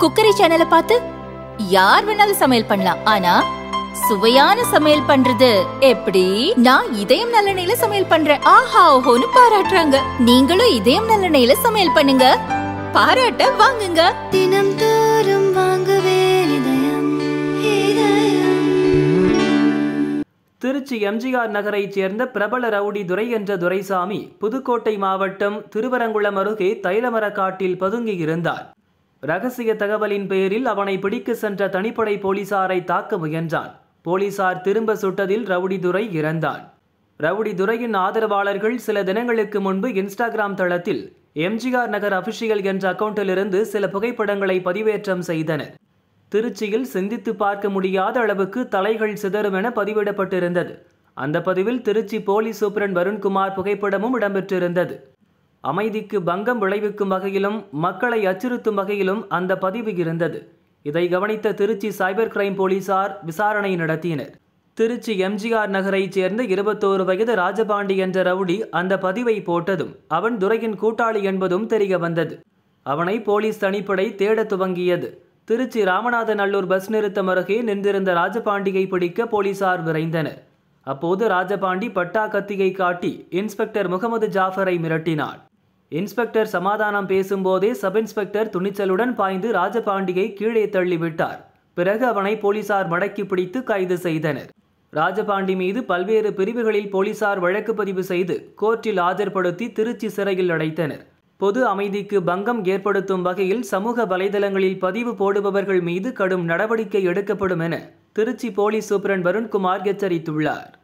cookery சேனலை பார்த்து யார் வேணாலும் சமையல் பண்ணலாம் ஆனா சுவையான சமையல் பண்றது எப்படி நான் இதயம் நல்லெண்ணெயில சமையல் பண்றேன் ஆஹா ஓஹோன்னு பாராட்டுறாங்க நீங்களும் இதயம் நல்லெண்ணெயில சமையல் பண்ணுங்க பாராட்ட வாங்குங்க தினம் தோறும் வாங்குவே இதயம் இதயம் திருச்சி எம்ஜிஆர் நகரைச் சேர்ந்த பிரபல ரவுடி துரை என்ற துரைசாமி புதுக்கோட்டை மாவட்டம் திருவரங்குளம் அருகே தைலமரக்காட்டில் பதுங்கியிருந்தார் ரகசிய தகவலின் பேரில் அவனை பிடிக்க சென்ற தனிப்படை போலீசாரை தாக்க முயன்றான் போலீசார் திரும்ப சுட்டதில் ரவுடி துரை இறந்தான் ரவுடி துரையின் ஆதரவாளர்கள் சில தினங்களுக்கு முன்பு இன்ஸ்டாகிராம் தளத்தில் எம்ஜிஆர் நகர் அபிஷியல் என்ற அக்கவுண்டிலிருந்து சில புகைப்படங்களை பதிவேற்றம் செய்தனர் திருச்சியில் சிந்தித்து பார்க்க முடியாத அளவுக்கு தலைகள் சிதறும் என பதிவிடப்பட்டிருந்தது அந்த பதிவில் திருச்சி போலீஸ் சூப்பரண்ட் வருண்குமார் புகைப்படமும் இடம்பெற்றிருந்தது அமைதிக்கு பங்கம் விளைவிக்கும் வகையிலும் மக்களை அச்சுறுத்தும் வகையிலும் அந்த பதிவு இருந்தது இதை கவனித்த திருச்சி சைபர் கிரைம் போலீசார் விசாரணை நடத்தினர் திருச்சி எம்ஜிஆர் நகரைச் சேர்ந்த இருபத்தோரு வயது ராஜபாண்டி என்ற ரவுடி அந்த பதிவை போட்டதும் அவன் துரையின் கூட்டாளி என்பதும் தெரிய வந்தது அவனை போலீஸ் தனிப்படை தேடத் துவங்கியது திருச்சி ராமநாதநல்லூர் பஸ் நிறுத்தம் அருகே நின்றிருந்த ராஜபாண்டியை பிடிக்க போலீசார் விரைந்தனர் அப்போது ராஜபாண்டி பட்டா கத்தியை காட்டி இன்ஸ்பெக்டர் முகமது ஜாஃபரை மிரட்டினார் இன்ஸ்பெக்டர் சமாதானம் பேசும்போதே சப் இன்ஸ்பெக்டர் துணிச்சலுடன் பாய்ந்து ராஜபாண்டியை கீழே தள்ளிவிட்டார் பிறகு அவனை போலீசார் மடக்கி பிடித்து கைது செய்தனர் ராஜபாண்டி மீது பல்வேறு பிரிவுகளில் போலீசார் வழக்கு பதிவு செய்து கோர்ட்டில் ஆஜர்படுத்தி திருச்சி சிறையில் அடைத்தனர் பொது அமைதிக்கு பங்கம் ஏற்படுத்தும் வகையில் சமூக வலைதளங்களில் பதிவு போடுபவர்கள் மீது கடும் நடவடிக்கை எடுக்கப்படும் என திருச்சி போலீஸ் சூப்பரண்ட் வருண்குமார் எச்சரித்துள்ளார்